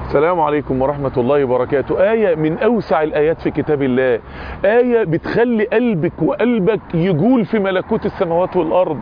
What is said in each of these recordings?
السلام عليكم ورحمة الله وبركاته آية من أوسع الآيات في كتاب الله آية بتخلي قلبك وقلبك يجول في ملكوت السماوات والأرض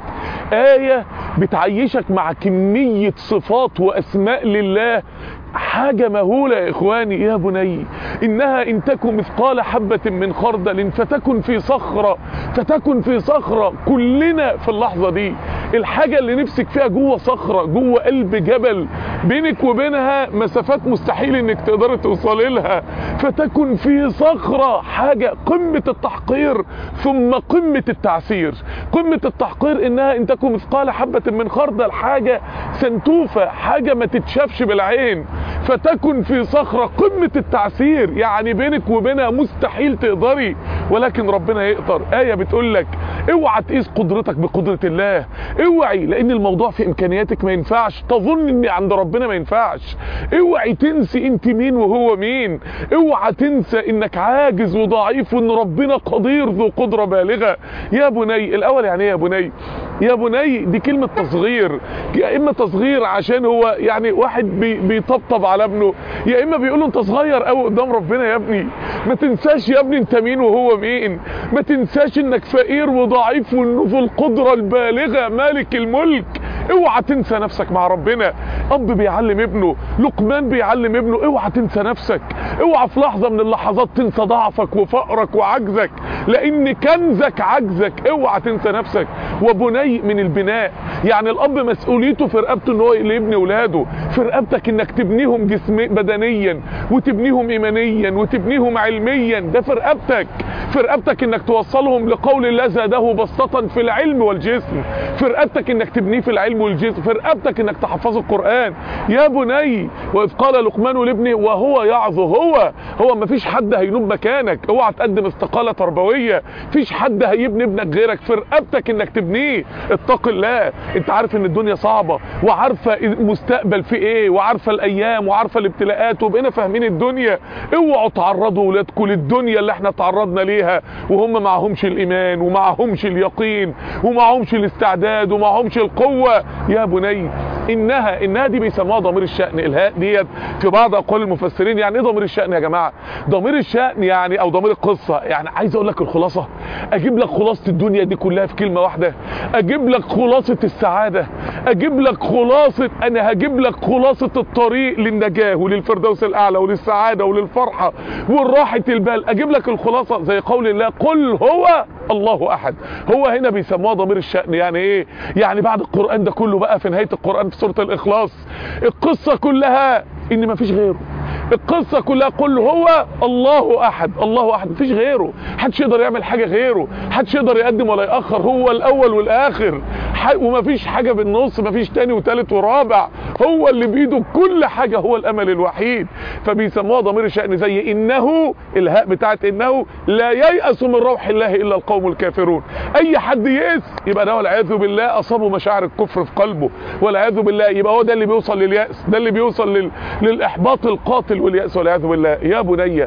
آية بتعيشك مع كمية صفات وأسماء لله حاجة مهولة يا إخواني يا بني إنها إن تكن مثقال حبة من خردل فتكن في صخرة فتكن في صخرة كلنا في اللحظة دي الحاجة اللي نفسك فيها جوه صخرة جوه قلب جبل بينك وبينها مسافات مستحيل انك تقدر توصلي لها فتكن في صخرة حاجة قمة التحقير ثم قمة التعسير قمة التحقير انها ان تكن مثقال حبة من خردل حاجة سنتوفة حاجة ما تتشافش بالعين فتكن في صخرة قمة التعسير يعني بينك وبينها مستحيل تقدري ولكن ربنا يقدر آية بتقول لك اوعى تقيس قدرتك بقدرة الله اوعي لان الموضوع في امكانياتك ما ينفعش تظن ان عند ربنا ما ينفعش اوعي تنسي انت مين وهو مين اوعى تنسى انك عاجز وضعيف وان ربنا قدير ذو قدرة بالغة يا بني الاول يعني ايه يا بني يا بني دي كلمة تصغير يا اما تصغير عشان هو يعني واحد بي بيطبطب على ابنه يا اما بيقول له انت صغير قوي قدام ربنا يا ابني ما تنساش يا ابني انت مين وهو مين ما تنساش انك فقير وضعيف وانه ذو القدرة البالغة مالك الملك اوعى تنسى نفسك مع ربنا اب بيعلم ابنه لقمان بيعلم ابنه اوعى تنسى نفسك اوعى في لحظة من اللحظات تنسى ضعفك وفقرك وعجزك لان كنزك عجزك اوعى تنسى نفسك وبني من البناء يعني الاب مسؤوليته في رقبته ان هو اللي يبني اولاده في رقبتك انك تبنيهم جسم بدنيا وتبنيهم ايمانيا وتبنيهم علميا ده في رقبتك في رقبتك انك توصلهم لقول الله زاده بسطة في العلم والجسم في رقبتك انك تبنيه في العلم والجسم في رقبتك انك تحفظ القرآن يا بني واذ قال لقمان لابنه وهو يعظه هو هو ما فيش حد هينوب مكانك اوعى تقدم استقالة تربوية فيش حد هيبني ابنك غيرك في رقبتك انك تبنيه اتق الله انت عارف ان الدنيا صعبة وعارفة المستقبل في ايه وعارفة الايام وعارفة الابتلاءات وبقينا فاهمين الدنيا اوعوا تعرضوا ولادكم للدنيا اللي احنا تعرضنا ليها وهم معهمش الايمان ومعهمش اليقين ومعهمش الاستعداد ومعهمش القوة يا بني انها انها دي بيسموها ضمير الشأن الهاء ديت في بعض اقوال المفسرين يعني ايه ضمير الشأن يا جماعة ضمير الشأن يعني او ضمير القصة يعني عايز اقول لك الخلاصة اجيب لك خلاصة الدنيا دي كلها في كلمة واحدة اجيب لك خلاصة السعادة اجيب لك خلاصة انا هجيب لك خلاصة الطريق للنجاة وللفردوس الاعلى وللسعادة وللفرحة والراحة البال اجيب لك الخلاصة زي قول الله قل هو الله احد هو هنا بيسموها ضمير الشأن يعني ايه يعني بعد القرآن ده كله بقى في نهاية القرآن في سورة الاخلاص القصة كلها ان مفيش غيره القصة كلها قل هو الله احد الله احد مفيش غيره محدش يقدر يعمل حاجة غيره محدش يقدر يقدم ولا يأخر هو الاول والاخر ومفيش حاجة بالنص مفيش تاني وتالت ورابع هو اللي بيده كل حاجة هو الامل الوحيد فبيسموها ضمير الشأن زي انه الهاء بتاعت انه لا ييأس من روح الله الا القوم الكافرون اي حد يئس يبقى ده والعياذ بالله اصابه مشاعر الكفر في قلبه والعياذ بالله يبقى هو ده اللي بيوصل لليأس ده اللي بيوصل لل... للاحباط القاتل واليأس والعياذ بالله يا بني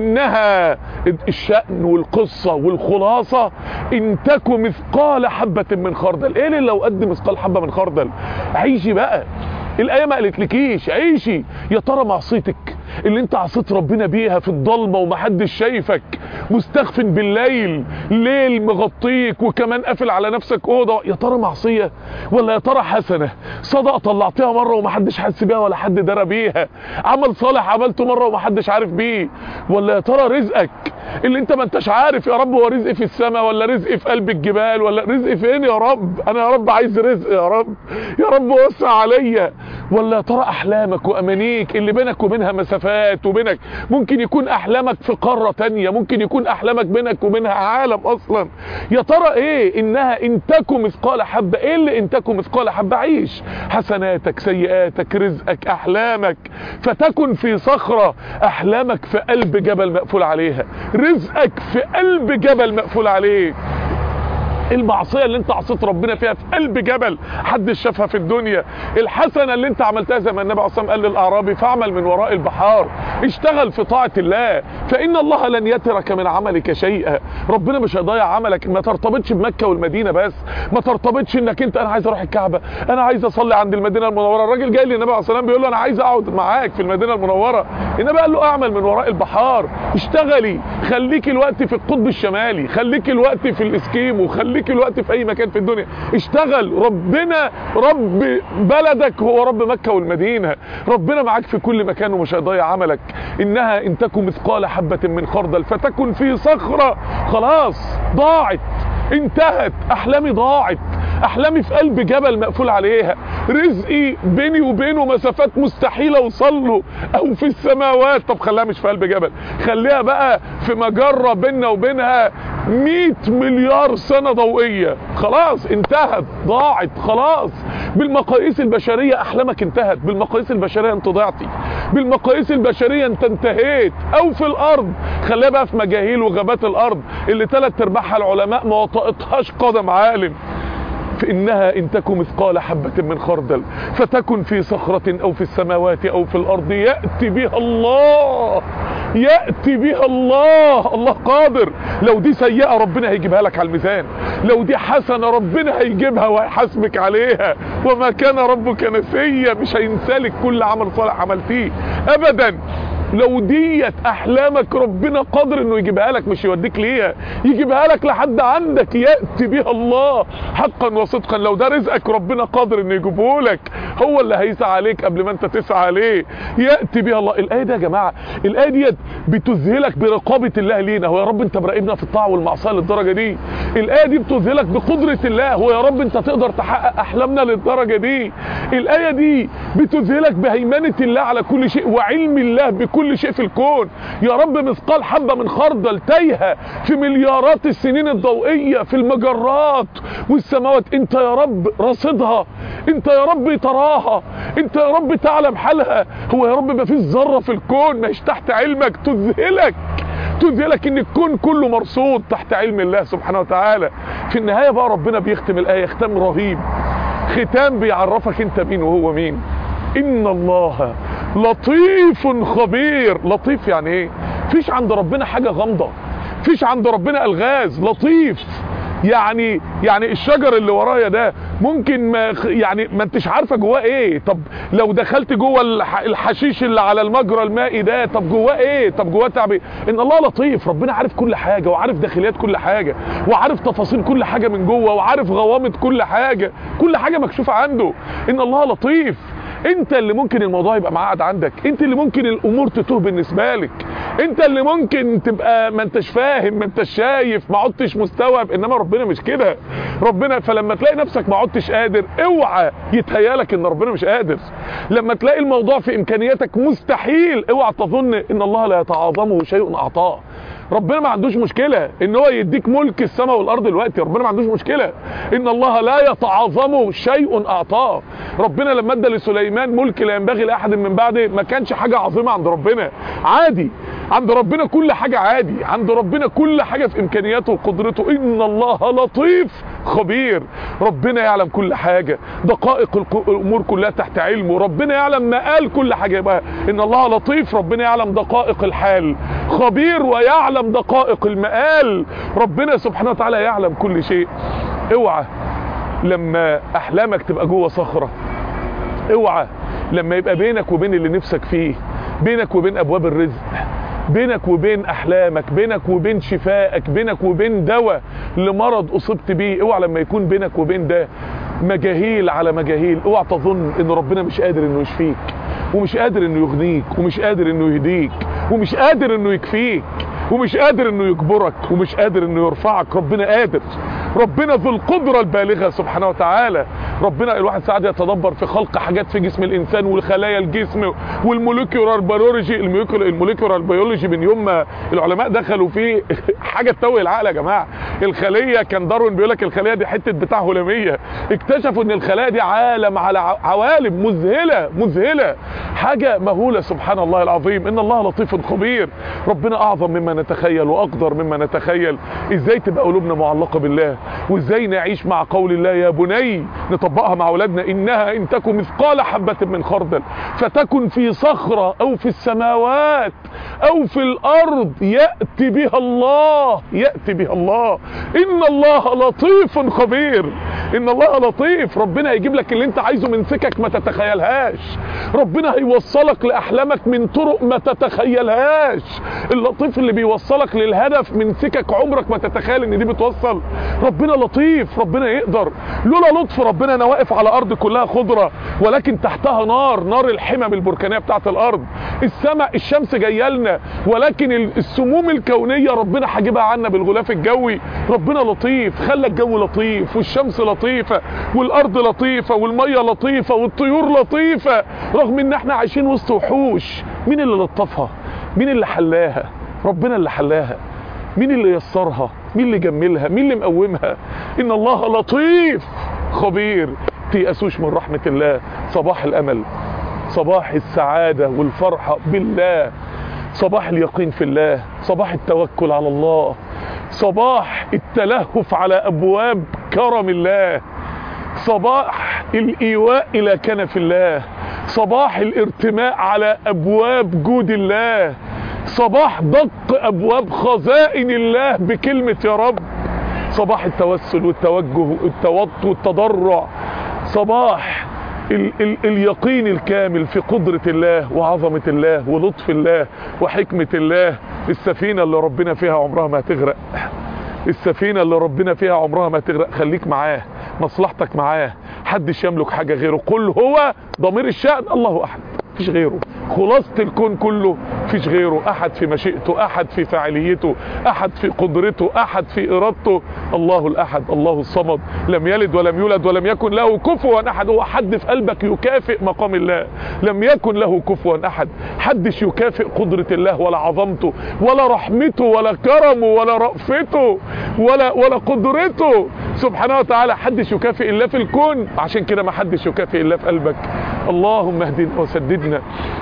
انها الشأن والقصة والخلاصة ان تكن مثقال حبة من خردل ايه اللي لو قد مثقال حبة من خردل عيشي بقى الايه ما قالتلكيش عيشي يا ترى معصيتك اللي انت عصيت ربنا بيها في الضلمه ومحدش شايفك مستخف بالليل ليل مغطيك وكمان قافل على نفسك اوضه يا ترى معصيه ولا يا ترى حسنه صدقه طلعتها مره ومحدش حس بيها ولا حد درى بيها عمل صالح عملته مره ومحدش عارف بيه ولا يا ترى رزقك اللي انت ما انتش عارف يا رب هو رزقي في السماء ولا رزقي في قلب الجبال ولا رزقي فين يا رب انا يا رب عايز رزق يا رب يا رب وسع عليا ولا يا ترى احلامك وامانيك اللي بينك وبينها مسافات وبينك ممكن يكون احلامك في قارة تانية ممكن يكون احلامك بينك وبينها عالم اصلا يا ترى ايه انها ان تكن مثقال حبة ايه اللي ان تكن مثقال حبة عيش حسناتك سيئاتك رزقك احلامك فتكن في صخرة احلامك في قلب جبل مقفول عليها رزقك في قلب جبل مقفول عليه المعصية اللي انت عصيت ربنا فيها في قلب جبل حد شافها في الدنيا الحسنة اللي انت عملتها زي ما النبي عليه الصلاة والسلام قال للأعرابي فاعمل من وراء البحار اشتغل في طاعة الله فان الله لن يترك من عملك شيئا ربنا مش هيضيع عملك ما ترتبطش بمكه والمدينه بس ما ترتبطش انك انت انا عايز اروح الكعبه انا عايز اصلي عند المدينه المنوره الراجل جاي للنبي عليه الصلاه والسلام بيقول له انا عايز اقعد معاك في المدينه المنوره النبي قال له اعمل من وراء البحار اشتغلي خليكي الوقت في القطب الشمالي خليكي الوقت في الاسكيمو خليكي الوقت في اي مكان في الدنيا اشتغل ربنا رب بلدك هو رب مكه والمدينه ربنا معاك في كل مكان ومش هيضيع عملك انها ان تكن مثقال حبه من خردل فتكن في صخره خلاص ضاعت انتهت احلامي ضاعت احلامي في قلب جبل مقفول عليها رزقي بيني وبينه مسافات مستحيل اوصل له او في السماوات طب خليها مش في قلب جبل خليها بقى في مجره بيننا وبينها 100 مليار سنه ضوئيه خلاص انتهت ضاعت خلاص بالمقاييس البشريه احلامك انتهت بالمقاييس البشريه انت ضعتي بالمقاييس البشريه انت انتهيت او في الارض خليها بقى في مجاهيل وغابات الارض اللي ثلاث ارباعها العلماء ما وطئتهاش قدم عالم فإنها إن تكن مثقال حبة من خردل فتكن في صخرة أو في السماوات أو في الأرض يأتي بها الله يأتي بها الله الله قادر لو دي سيئة ربنا هيجيبها لك على الميزان لو دي حسنة ربنا هيجيبها وهيحاسبك عليها وما كان ربك نسيا مش هينسالك كل عمل صالح عملتيه أبدا لو ديت احلامك ربنا قادر انه يجيبها لك مش يوديك ليها يجيبها لك لحد عندك ياتي بها الله حقا وصدقا لو ده رزقك ربنا قادر انه يجيبه لك هو اللي هيسعى عليك قبل ما انت تسعى عليه ياتي بها الله الايه دي يا جماعه الايه ديت بتذهلك برقابه الله لينا هو يا رب انت مراقبنا في الطاعه والمعصيه للدرجه دي الايه دي بتذهلك بقدره الله هو يا رب انت تقدر تحقق احلامنا للدرجه دي الايه دي بتذهلك بهيمنه الله على كل شيء وعلم الله بكل شيء في الكون يا رب مثقال حبه من خردل تايهه في مليارات السنين الضوئيه في المجرات والسماوات انت يا رب راصدها انت يا رب تراها انت يا رب تعلم حالها هو يا رب ما فيش ذره في الكون مش تحت علمك تذهلك تذهلك ان الكون كله مرصود تحت علم الله سبحانه وتعالى في النهايه بقى ربنا بيختم الايه ختام رهيب ختام بيعرفك انت مين وهو مين ان الله لطيف خبير لطيف يعني ايه فيش عند ربنا حاجه غامضه فيش عند ربنا الغاز لطيف يعني يعني الشجر اللي ورايا ده ممكن ما يعني ما انتش عارفه جواه ايه طب لو دخلت جوه الحشيش اللي على المجرى المائي ده طب جواه ايه طب جواه تعب ايه ان الله لطيف ربنا عارف كل حاجه وعارف داخليات كل حاجه وعارف تفاصيل كل حاجه من جوه وعارف غوامض كل حاجه كل حاجه مكشوفه عنده ان الله لطيف انت اللي ممكن الموضوع يبقى معقد عندك انت اللي ممكن الامور تتوه بالنسبه لك انت اللي ممكن تبقى ما انتش فاهم ما انتش شايف ما عدتش مستوعب انما ربنا مش كده ربنا فلما تلاقي نفسك ما عدتش قادر اوعى يتهيالك ان ربنا مش قادر لما تلاقي الموضوع في امكانياتك مستحيل اوعى تظن ان الله لا يتعاظمه شيء اعطاه ربنا ما عندوش مشكلة ان هو يديك ملك السماء والارض دلوقتي ربنا ما عندوش مشكلة ان الله لا يتعاظمه شيء اعطاه ربنا لما ادى لسليمان ملك لا ينبغي لاحد من بعده ما كانش حاجة عظيمة عند ربنا عادي عند ربنا كل حاجة عادي عند ربنا كل حاجة في امكانياته وقدرته ان الله لطيف خبير ربنا يعلم كل حاجة دقائق الامور كلها تحت علمه ربنا يعلم مقال كل حاجة يبقى ان الله لطيف ربنا يعلم دقائق الحال خبير ويعلم دقائق المقال ربنا سبحانه وتعالى يعلم كل شيء اوعى لما احلامك تبقى جوه صخرة اوعى لما يبقى بينك وبين اللي نفسك فيه بينك وبين ابواب الرزق بينك وبين احلامك بينك وبين شفائك بينك وبين دواء لمرض اصبت بيه اوعى لما يكون بينك وبين ده مجاهيل على مجاهيل اوعى تظن ان ربنا مش قادر انه يشفيك ومش قادر انه يغنيك ومش قادر انه يهديك ومش قادر انه يكفيك ومش قادر انه يجبرك ومش قادر انه يرفعك ربنا قادر ربنا ذو القدرة البالغة سبحانه وتعالى ربنا الواحد ساعات يتدبر في خلق حاجات في جسم الانسان والخلايا الجسم والموليكيولار بيولوجي الموليكيولار بيولوجي من يوم ما العلماء دخلوا فيه حاجه تتوه العقل يا جماعه الخليه كان داروين بيقول لك الخليه دي حته بتاع هلاميه اكتشفوا ان الخلايا دي عالم على عوالم مذهله مذهله حاجه مهوله سبحان الله العظيم ان الله لطيف خبير ربنا اعظم مما نتخيل واقدر مما نتخيل ازاي تبقى قلوبنا معلقه بالله وازاي نعيش مع قول الله يا بني نطبقها مع اولادنا انها ان تكن مثقال حبه من خردل فتكن في صخره او في السماوات او في الارض يأتي بها الله يأتي بها الله ان الله لطيف خبير ان الله لطيف ربنا هيجيب لك اللي انت عايزه من سكك ما تتخيلهاش ربنا هيوصلك لاحلامك من طرق ما تتخيلهاش اللطيف اللي بيوصلك للهدف من سكك عمرك ما تتخيل ان دي بتوصل ربنا لطيف ربنا يقدر لولا لطف ربنا انا واقف على ارض كلها خضره ولكن تحتها نار نار الحمم البركانيه بتاعت الارض السماء الشمس جايه لنا ولكن السموم الكونيه ربنا هجيبها عنا بالغلاف الجوي ربنا لطيف خلى الجو لطيف والشمس لطيفه والارض لطيفه والميه لطيفه والطيور لطيفه رغم ان احنا عايشين وسط وحوش مين اللي لطفها مين اللي حلاها ربنا اللي حلاها مين اللي يسرها مين اللي جملها مين اللي مقومها ان الله لطيف خبير تيأسوش من رحمة الله صباح الامل صباح السعادة والفرحة بالله صباح اليقين في الله صباح التوكل على الله صباح التلهف على ابواب كرم الله صباح الايواء الى كنف الله صباح الارتماء على ابواب جود الله صباح دق ابواب خزائن الله بكلمة يا رب صباح التوسل والتوجه والتوطي والتضرع صباح ال ال اليقين الكامل في قدرة الله وعظمة الله ولطف الله وحكمة الله السفينة اللي ربنا فيها عمرها ما هتغرق السفينة اللي ربنا فيها عمرها ما هتغرق خليك معاه مصلحتك معاه حدش يملك حاجة غيره قل هو ضمير الشأن الله أحد مفيش غيره خلاصة الكون كله مفيش غيره احد في مشيئته احد في فاعليته احد في قدرته احد في ارادته الله الاحد الله الصمد لم يلد ولم يولد ولم يكن له كفوا احد هو حد في قلبك يكافئ مقام الله لم يكن له كفوا احد حدش يكافئ قدرة الله ولا عظمته ولا رحمته ولا كرمه ولا رأفته ولا ولا قدرته سبحانه وتعالى حدش يكافئ الله في الكون عشان كده ما حدش يكافئ الله في قلبك اللهم اهدنا وسددنا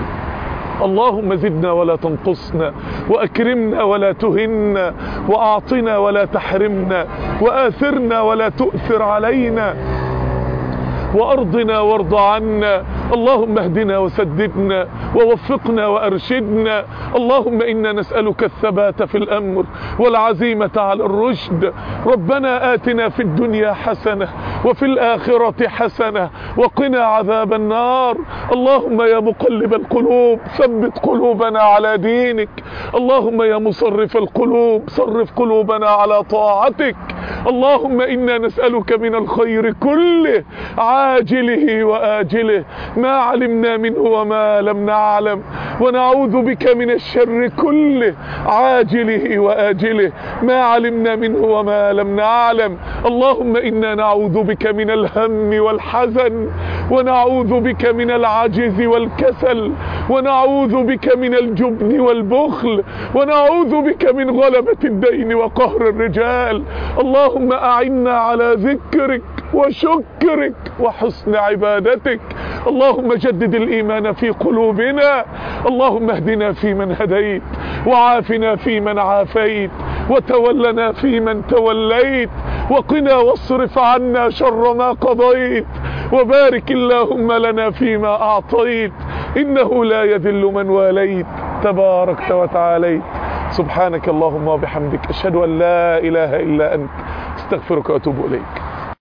اللهم زدنا ولا تنقصنا واكرمنا ولا تهنا واعطنا ولا تحرمنا واثرنا ولا تؤثر علينا وارضنا وارض عنا اللهم اهدنا وسددنا ووفقنا وارشدنا اللهم انا نسألك الثبات في الامر والعزيمة على الرشد ربنا آتنا في الدنيا حسنة وفي الآخرة حسنة وقنا عذاب النار اللهم يا مقلب القلوب ثبت قلوبنا على دينك اللهم يا مصرف القلوب صرف قلوبنا على طاعتك اللهم إنا نسألك من الخير كله عاجله وآجله ما علمنا منه وما لم نعلم ونعوذ بك من الشر كله عاجله وآجله ما علمنا منه وما لم نعلم اللهم إنا نعوذ بك من الهم والحزن ونعوذ بك من العجز والكسل ونعوذ بك من الجبن والبخل ونعوذ بك من غلبة الدين وقهر الرجال اللهم أعنا على ذكرك وشكرك وحسن عبادتك اللهم جدد الإيمان في قلوبنا اللهم اهدنا فيمن هديت وعافنا فيمن عافيت وتولنا فيمن توليت وقنا واصرف عنا شر ما قضيت وبارك اللهم لنا فيما أعطيت إنه لا يذل من واليت تباركت وتعاليت سبحانك اللهم وبحمدك أشهد أن لا إله إلا أنت استغفرك وأتوب إليك